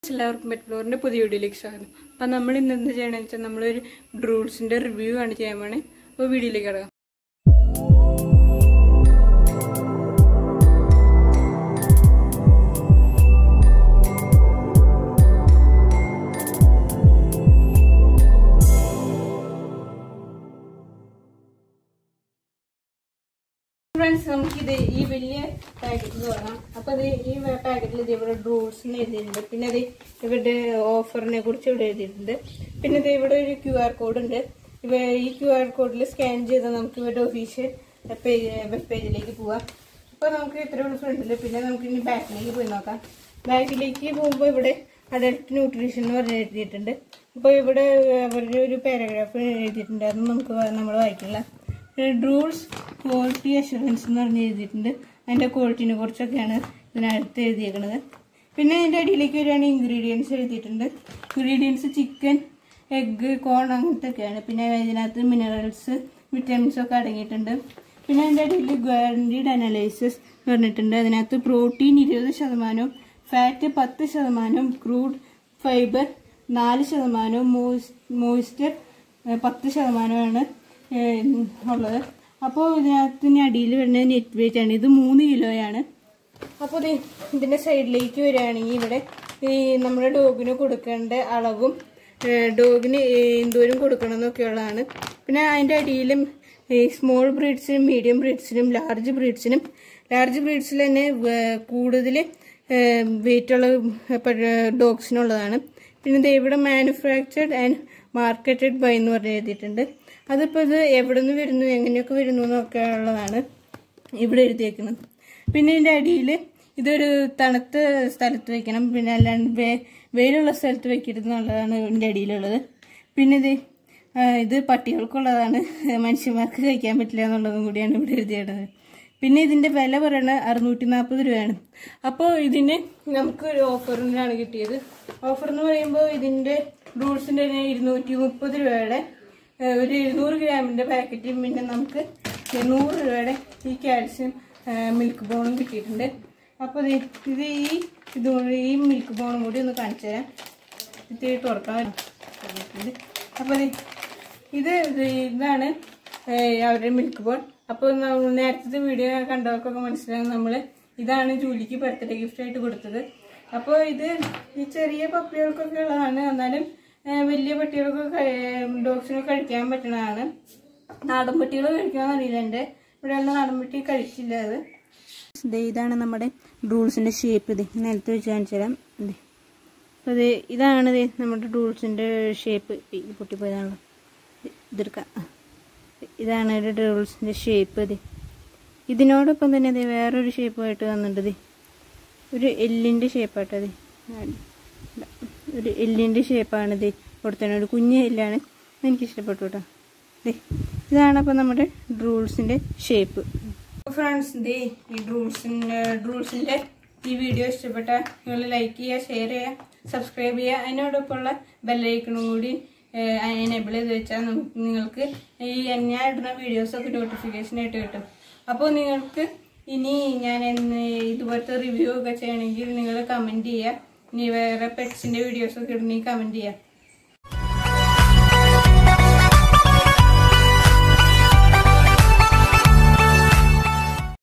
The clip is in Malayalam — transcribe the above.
എല്ലാവർക്കും പെറ്റ്ഫ്ലോറിന്റെ പുതിയ വീഡിയോയിലേക്ക് സ്വാഗതം അപ്പം നമ്മൾ ഇന്ന് എന്ത് ചെയ്യണമെന്ന് വെച്ചാൽ നമ്മളൊരു ഡ്രൂൾസിന്റെ റിവ്യൂ ആണ് ചെയ്യാൻ പോണേ അപ്പോൾ വീഡിയോയിലേക്ക് കിടക്കാം ഫ്രണ്ട്സ് നമുക്കിത് ഈ വലിയ പാക്കറ്റ് തുടങ്ങാം അപ്പൊ അത് ഈ പാക്കറ്റിൽ ഇത് ഇവിടെ ഡ്രൂൾസിന് എഴുതിയിട്ടുണ്ട് പിന്നെ അത് ഇവരുടെ ഓഫറിനെ കുറിച്ച് ഇവിടെ എഴുതിയിട്ടുണ്ട് പിന്നെ ഇത് ഇവിടെ ഒരു ക്യു ആർ കോഡ് ഉണ്ട് ഇവ ഈ ക്യു ആർ കോഡിൽ സ്കാൻ ചെയ്താൽ നമുക്ക് ഇവരുടെ ഒഫീഷ്യൽ പേജ് വെബ് പേജിലേക്ക് പോവാം അപ്പൊ നമുക്ക് ഇത്രയുള്ള ഫ്രണ്ടിൽ പിന്നെ നമുക്ക് ഇനി ബാക്കിലേക്ക് പോയി നോക്കാം ബാക്കിലേക്ക് പോകുമ്പോൾ ഇവിടെ അഡൽട്ട് ന്യൂട്രീഷൻ എന്ന് പറഞ്ഞ് എഴുതിയിട്ടുണ്ട് അപ്പോൾ ഇവിടെ അവരുടെ ഒരു പാരഗ്രാഫ് എഴുതിയിട്ടുണ്ട് അത് നമുക്ക് നമ്മൾ വായിക്കില്ല റൂൾസ് ക്വാളിറ്റി അഷുറൻസ് എന്ന് പറഞ്ഞ് എഴുതിയിട്ടുണ്ട് അതിൻ്റെ ക്വാളിറ്റിനെ കുറിച്ചൊക്കെയാണ് ഇതിനകത്ത് എഴുതിയേക്കുന്നത് പിന്നെ അതിൻ്റെ അടിയിലേക്ക് വരികയാണെങ്കിൽ ഇൻഗ്രീഡിയൻസ് എഴുതിയിട്ടുണ്ട് ഇൻഗ്രീഡിയൻസ് ചിക്കൻ എഗ്ഗ് കോൺ അങ്ങനത്തെയൊക്കെയാണ് പിന്നെ ഇതിനകത്ത് മിനറൽസ് വിറ്റാമിൻസ് ഒക്കെ അടങ്ങിയിട്ടുണ്ട് പിന്നെ അതിൻ്റെ അടിയിൽ ഗ്യാരണ്ടീഡ് അനലൈസിസ് എന്ന് പറഞ്ഞിട്ടുണ്ട് അതിനകത്ത് പ്രോട്ടീൻ ഇരുപത് ശതമാനവും ഫാറ്റ് പത്ത് ശതമാനവും ക്രൂഡ് ഫൈബർ നാല് ശതമാനവും മോയിസ്റ്റർ പത്ത് ശതമാനമാണ് ഏഹ് ഉള്ളത് അപ്പോൾ ഇതിനകത്തിന് അടിയിൽ വരുന്നത് നെറ്റ് വെയിറ്റ് ആണ് ഇത് മൂന്ന് കിലോയാണ് അപ്പോൾ ഇത് ഇതിൻ്റെ സൈഡിലേക്ക് വരികയാണെങ്കിൽ ഇവിടെ ഈ നമ്മുടെ ഡോഗിന് കൊടുക്കേണ്ട അളവും ഏഹ് ഡോഗിന് എന്തോരം കൊടുക്കണം എന്നൊക്കെയുള്ളതാണ് പിന്നെ അതിൻ്റെ അടിയിലും ഈ സ്മോൾ ബ്രീഡ്സിനും മീഡിയം ബ്രീഡ്സിനും ലാർജ് ബ്രീഡ്സിനും ലാർജ് ബ്രീഡ്സിൽ തന്നെ വേ- കൂടുതൽ വെയിറ്റുള്ള ഡോഗ്സിനുള്ളതാണ് പിന്നെ ഇത് ഇവിടെ മാനുഫാക്ചർഡ് ആൻഡ് മാർക്കറ്റഡ് ബൈ എന്ന് പറഞ്ഞ് എഴുതിയിട്ടുണ്ട് അതിപ്പോൾ ഇത് എവിടെ നിന്ന് വരുന്നു എങ്ങനെയൊക്കെ വരുന്നു എന്നൊക്കെ ഉള്ളതാണ് ഇവിടെ എഴുതിയേക്കുന്നത് പിന്നെ ഇതിൻ്റെ അടിയിൽ ഇതൊരു തണുത്ത സ്ഥലത്ത് വെക്കണം പിന്നെ അല്ലാണ്ട് വേ വെയിലുള്ള സ്ഥലത്ത് വെക്കരുത് എന്നുള്ളതാണ് ഇതിൻ്റെ അടിയിലുള്ളത് പിന്നെ ഇത് ആ, ഇത് പട്ടികൾക്കുള്ളതാണ് മനുഷ്യന്മാർക്ക് കഴിക്കാൻ പറ്റില്ല എന്നുള്ളതും കൂടിയാണ് ഇവിടെ എഴുതിയിടുന്നത് പിന്നെ ഇതിന്റെ വില പറയുന്നത് അറുന്നൂറ്റി നാൽപ്പത് രൂപയാണ് അപ്പോൾ ഇതിന് നമുക്ക് ഒരു ഓഫറിനാണ് കിട്ടിയത് ഓഫർ എന്ന് പറയുമ്പോൾ ഇതിന്റെ റൂൾസിന്റെ ഇരുന്നൂറ്റി മുപ്പത് രൂപയുടെ ഏഹ്, ഒരു ഇരുന്നൂറ് ഗ്രാമിന്റെ പാക്കറ്റും പിന്നെ നമുക്ക് നൂറ് രൂപയുടെ ഈ കാൽസ്യം മിൽക്ക് ബോണും കിട്ടിയിട്ടുണ്ട് അപ്പോൾ ഇത് ഇത് ഈ ഇതുകൊണ്ട് ഈ മിൽക്ക് ബോണും കൂടി ഒന്ന് കാണിച്ചു തരാം ഇത് തുറക്കാൻ അപ്പോൾ ഇത് ഇത് ഇതാണ് ഏഹ് അവരുടെ മിൽക്ക് ബോൺ അപ്പോൾ നമ്മൾ നേരത്തെ വീഡിയോ കണ്ടവർക്കൊക്കെ മനസ്സിലാകും നമ്മൾ ഇതാണ് ജൂലിക്ക് ബർത്ത്ഡേ ഗിഫ്റ്റ് ആയിട്ട് കൊടുത്തത് അപ്പോൾ ഇത് ഈ ചെറിയ പപ്പികൾക്കൊക്കെ ഉള്ളതാണ് എന്നാലും ഏഹ് വലിയ പട്ടികൾക്ക് ഡോഗ്സിനൊക്കെ കഴിക്കാൻ പറ്റുന്നതാണ് നാടൻ പട്ടികൾ കഴിക്കാമെന്ന് അറിയില്ല എൻ്റെ ഇവിടെയുള്ള നാടൻ പട്ടി കഴിച്ചില്ല അത് ദേ ഇതാണ് നമ്മുടെ റൂൾസിൻ്റെ ഷേപ്പ് ഇത് നിലത്ത് വെച്ച് കാണിച്ചു തരാം ദേ അപ്പോൾ ഇത് ഇതാണ് ദേ നമ്മുടെ റൂൾസിൻ്റെ ഷേപ്പ് പൊട്ടിപ്പോയതാണല്ലോ ഇതെടുക്കാം ഇതാണ് ഒരു റൂൾസിൻ്റെ ഷേപ്പ് ഇത് ഇതിനോടൊപ്പം തന്നെ ഇത് വേറൊരു ഷേപ്പായിട്ട് വന്നിട്ടുണ്ട് ഇത് ഒരു എല്ലിൻ്റെ ഷേപ്പായിട്ട് അത് ഒരു എല്ലിൻ്റെ ഷേപ്പാണിത് കൊടുത്തത് ഒരു കുഞ്ഞ് എല്ലാണ് എനിക്ക് ഇഷ്ടപ്പെട്ടു കേട്ടോ ദേ ഇതാണ് അപ്പോൾ നമ്മുടെ റൂൾസിൻ്റെ ഷേപ്പ് ഫ്രണ്ട്സ് ദേ ഈ ഡ്രൂൾസിൻ്റെ ഡ്രൂൾസിൻ്റെ ഈ വീഡിയോ ഇഷ്ടപ്പെട്ട നിങ്ങൾ ലൈക്ക് ചെയ്യുക ഷെയർ ചെയ്യുക സബ്സ്ക്രൈബ് ചെയ്യുക അതിനോടൊപ്പമുള്ള ബെല്ലൈക്കണും കൂടി എനേബിൾ ചെയ്ത് വെച്ചാൽ നമുക്ക് നിങ്ങൾക്ക് ഈ ഞാൻ ഇടുന്ന വീഡിയോസൊക്കെ നോട്ടിഫിക്കേഷൻ ആയിട്ട് കിട്ടും അപ്പോൾ നിങ്ങൾക്ക് ഇനി ഞാൻ എന്ന് ഇതുപോലത്തെ റിവ്യൂ ഒക്കെ ചെയ്യണമെങ്കിൽ നിങ്ങൾ കമൻറ്റ് ചെയ്യുക ഇനി വേറെ പെറ്റ്സിൻ്റെ വീഡിയോസൊക്കെ ഇടണമെങ്കിൽ കമൻറ്റ് ചെയ്യുക